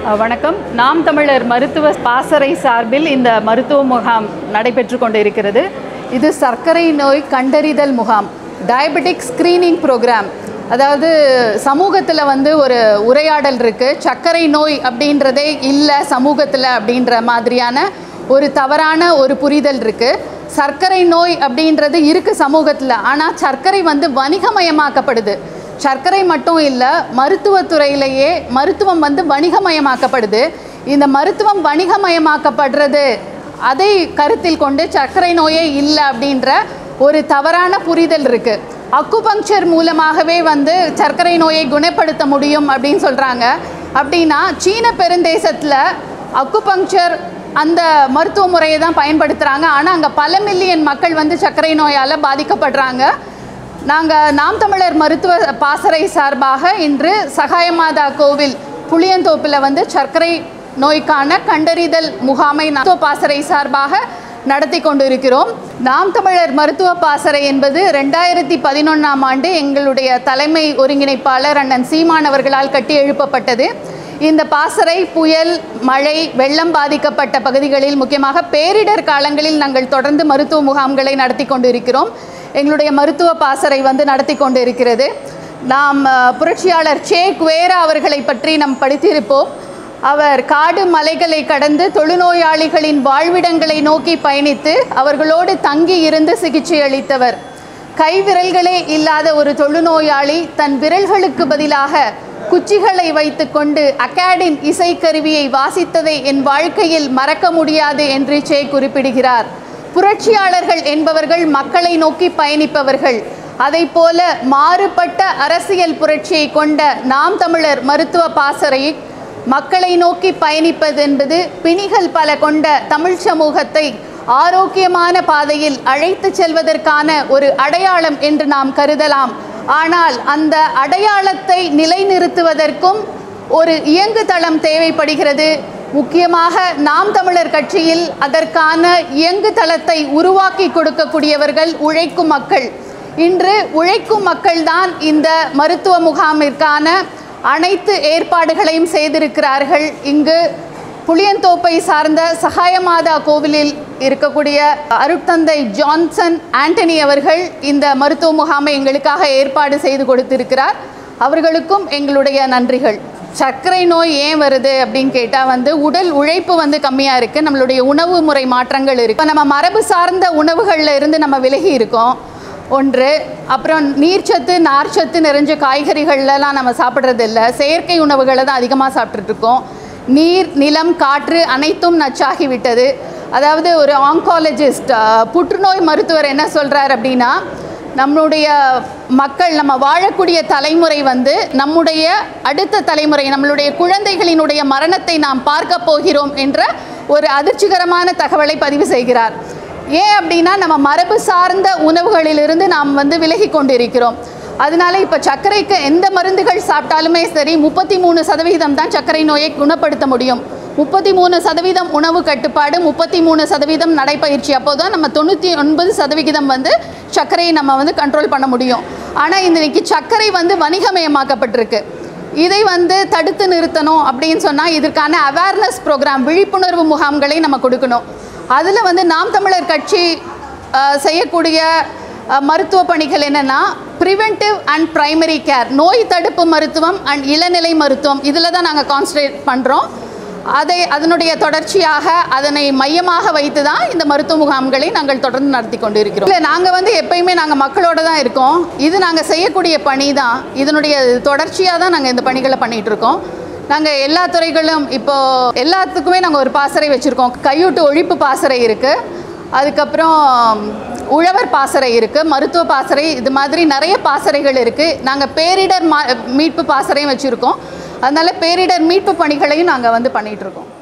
அஹ் வணக்கம் நாம் தமிழர் மருத்துவ பாசறை சார்பில் இந்த மருத்துவ முகாம் நடைபெற்று கொண்டிருக்கிறது இது சர்க்கரை நோய் கண்டறிதல் முகாம் டயபெட்டிக் ஸ்க்ரீனிங் ப்ரோக்ராம் அதாவது சமூகத்தில் வந்து ஒரு உரையாடல் இருக்குது சர்க்கரை நோய் அப்படின்றதே இல்லை சமூகத்தில் அப்படின்ற மாதிரியான ஒரு தவறான ஒரு புரிதல் இருக்குது சர்க்கரை நோய் அப்படின்றது இருக்குது சமூகத்தில் ஆனால் சர்க்கரை வந்து வணிகமயமாக்கப்படுது சர்க்கரை மட்டும் இல்லை மருத்துவத்துறையிலேயே மருத்துவம் வந்து வணிகமயமாக்கப்படுது இந்த மருத்துவம் வணிகமயமாக்கப்படுறது அதை கருத்தில் கொண்டு சர்க்கரை நோயே இல்லை அப்படின்ற ஒரு தவறான புரிதல் இருக்குது அக்குபங்க்சர் மூலமாகவே வந்து சர்க்கரை நோயை குணப்படுத்த முடியும் அப்படின்னு சொல்கிறாங்க அப்படின்னா சீன பெருந்தேசத்தில் அக்குபங்க்சர் அந்த மருத்துவ முறையை தான் பயன்படுத்துகிறாங்க ஆனால் அங்கே பல மில்லியன் மக்கள் வந்து சர்க்கரை நோயால் பாதிக்கப்படுறாங்க நாங்கள் நாம் தமிழர் மருத்துவ பாசறை சார்பாக இன்று சகாயமாதா கோவில் புளியந்தோப்பில் வந்து சர்க்கரை நோய்க்கான கண்டறிதல் முகாமை மருத்துவ பாசறை சார்பாக நடத்தி கொண்டிருக்கிறோம் நாம் தமிழர் மருத்துவ பாசறை என்பது ரெண்டாயிரத்தி பதினொன்றாம் ஆண்டு எங்களுடைய தலைமை ஒருங்கிணைப்பாளர் அண்ணன் சீமான் அவர்களால் கட்டி எழுப்பப்பட்டது இந்த பாசறை புயல் மழை வெள்ளம் பாதிக்கப்பட்ட பகுதிகளில் முக்கியமாக பேரிடர் காலங்களில் நாங்கள் தொடர்ந்து மருத்துவ முகாம்களை நடத்தி கொண்டிருக்கிறோம் எங்களுடைய மருத்துவ பாசறை வந்து நடத்தி கொண்டு இருக்கிறது நாம் அஹ், புரட்சியாளர் சே குவேரா அவர்களை பற்றி நாம் படித்திருப்போம் அவர் காடு மலைகளை கடந்து தொழுநோயாளிகளின் வாழ்விடங்களை நோக்கி பயணித்து அவர்களோடு தங்கி இருந்து சிகிச்சை அளித்தவர் கைவிரல்களே இல்லாத ஒரு தொழுநோயாளி தன் விரல்களுக்கு பதிலாக குச்சிகளை வைத்துக்கொண்டு அகாடின் இசைக்கருவியை வாசித்ததை என் வாழ்க்கையில் மறக்க முடியாது என்று சே குறிப்பிடுகிறார் புரட்சியாளர்கள் என்பவர்கள் மக்களை நோக்கி பயணிப்பவர்கள் அதைப் போல மாறுபட்ட அரசியல் புரட்சியை கொண்ட நாம் தமிழர் மருத்துவ பாசறை மக்களை நோக்கி பயணிப்பது என்பது பிணிகள் பல கொண்ட தமிழ் சமூகத்தை ஆரோக்கியமான பாதையில் அழைத்து செல்வதற்கான ஒரு அடையாளம் என்று நாம் கருதலாம் ஆனால் அந்த அடையாளத்தை நிலைநிறுத்துவதற்கும் ஒரு இயங்குதளம் தேவைப்படுகிறது முக்கியமாக நாம் தமிழர் கட்சியில் அதற்கான இயங்குதளத்தை உருவாக்கி கொடுக்கக்கூடியவர்கள் உழைக்கும் மக்கள் இன்று உழைக்கும் மக்கள்தான் இந்த மருத்துவ முகாமிற்கான அனைத்து ஏற்பாடுகளையும் செய்திருக்கிறார்கள் இங்கு புளியந்தோப்பை சார்ந்த சகாயமாதா கோவிலில் இருக்கக்கூடிய அருட்தந்தை ஜான்சன் ஆண்டனி அவர்கள் இந்த மருத்துவ முகாமை எங்களுக்காக ஏற்பாடு செய்து கொடுத்திருக்கிறார் அவர்களுக்கும் எங்களுடைய நன்றிகள் சர்க்கரை நோய் ஏன் வருது அப்படின்னு கேட்டால் வந்து உடல் உழைப்பு வந்து கம்மியாக இருக்குது நம்மளுடைய உணவு முறை மாற்றங்கள் இருக்குது இப்போ நம்ம மரபு சார்ந்த உணவுகளில் இருந்து நம்ம விலகி இருக்கோம் ஒன்று அப்புறம் நீர்ச்சத்து நார்ச்சத்து நிறைஞ்ச காய்கறிகள்லாம் நம்ம சாப்பிட்றது இல்லை செயற்கை உணவுகளை தான் அதிகமாக சாப்பிட்டுட்ருக்கோம் நீர் நிலம் காற்று அனைத்தும் நச்சாகி விட்டது அதாவது ஒரு ஆங்காலஜிஸ்ட் புற்றுநோய் மருத்துவர் என்ன சொல்கிறார் அப்படின்னா நம்மளுடைய மக்கள் நம்ம வாழக்கூடிய தலைமுறை வந்து நம்முடைய அடுத்த தலைமுறை நம்மளுடைய குழந்தைகளினுடைய மரணத்தை நாம் பார்க்க போகிறோம் என்ற ஒரு அதிர்ச்சிகரமான தகவலை பதிவு செய்கிறார் ஏன் அப்படின்னா நம்ம மரபு சார்ந்த உணவுகளிலிருந்து நாம் வந்து விலகி கொண்டிருக்கிறோம் அதனால இப்போ சர்க்கரைக்கு எந்த மருந்துகள் சாப்பிட்டாலுமே சரி முப்பத்தி மூணு சதவீதம் தான் சர்க்கரை நோயை குணப்படுத்த முடியும் முப்பத்தி மூணு சதவீதம் உணவு கட்டுப்பாடு முப்பத்தி மூணு சதவீதம் நடைப்பயிற்சி அப்போ தான் நம்ம தொண்ணூற்றி ஒன்பது சதவிகிதம் வந்து சர்க்கரையை நம்ம வந்து கண்ட்ரோல் பண்ண முடியும் ஆனால் இன்னைக்கு சர்க்கரை வந்து வணிகமயமாக்கப்பட்டிருக்கு இதை வந்து தடுத்து நிறுத்தணும் அப்படின்னு சொன்னால் இதற்கான அவேர்னஸ் ப்ரோக்ராம் விழிப்புணர்வு முகாம்களை நம்ம கொடுக்கணும் அதில் வந்து நாம் தமிழர் கட்சி அஹ், செய்யக்கூடிய அஹ், மருத்துவ பணிகள் என்னென்னா ப்ரிவென்டிவ் அண்ட் பிரைமரி கேர் நோய் தடுப்பு மருத்துவம் அண்ட் இளநிலை மருத்துவம் இதில் தான் நாங்கள் கான்சன்ட்ரேட் பண்ணுறோம் அதை அதனுடைய தொடர்ச்சியாக அதனை மையமாக வைத்து தான் இந்த மருத்துவ முகாம்களை நாங்கள் தொடர்ந்து நடத்தி கொண்டு இருக்கிறோம் இல்லை நாங்கள் வந்து எப்பயுமே நாங்கள் மக்களோட தான் இருக்கோம் இது நாங்கள் செய்யக்கூடிய பணி தான் இதனுடைய தொடர்ச்சியாக தான் நாங்கள் இந்த பணிகளை பண்ணிகிட்டு இருக்கோம் நாங்கள் எல்லா துறைகளும் இப்போ எல்லாத்துக்குமே நாங்கள் ஒரு பாசறை வச்சுருக்கோம் கையூட்டு ஒழிப்பு பாசறை இருக்குது அதுக்கப்புறம் உழவர் பாசறை இருக்குது மருத்துவ பாசறை இது மாதிரி நிறைய பாசறைகள் இருக்குது நாங்கள் பேரிடர் மா மீட்பு பாசறையும் வச்சுருக்கோம் அதனால் பேரிடர் மீட்பு பணிகளையும் நாங்கள் வந்து பண்ணிகிட்ருக்கோம்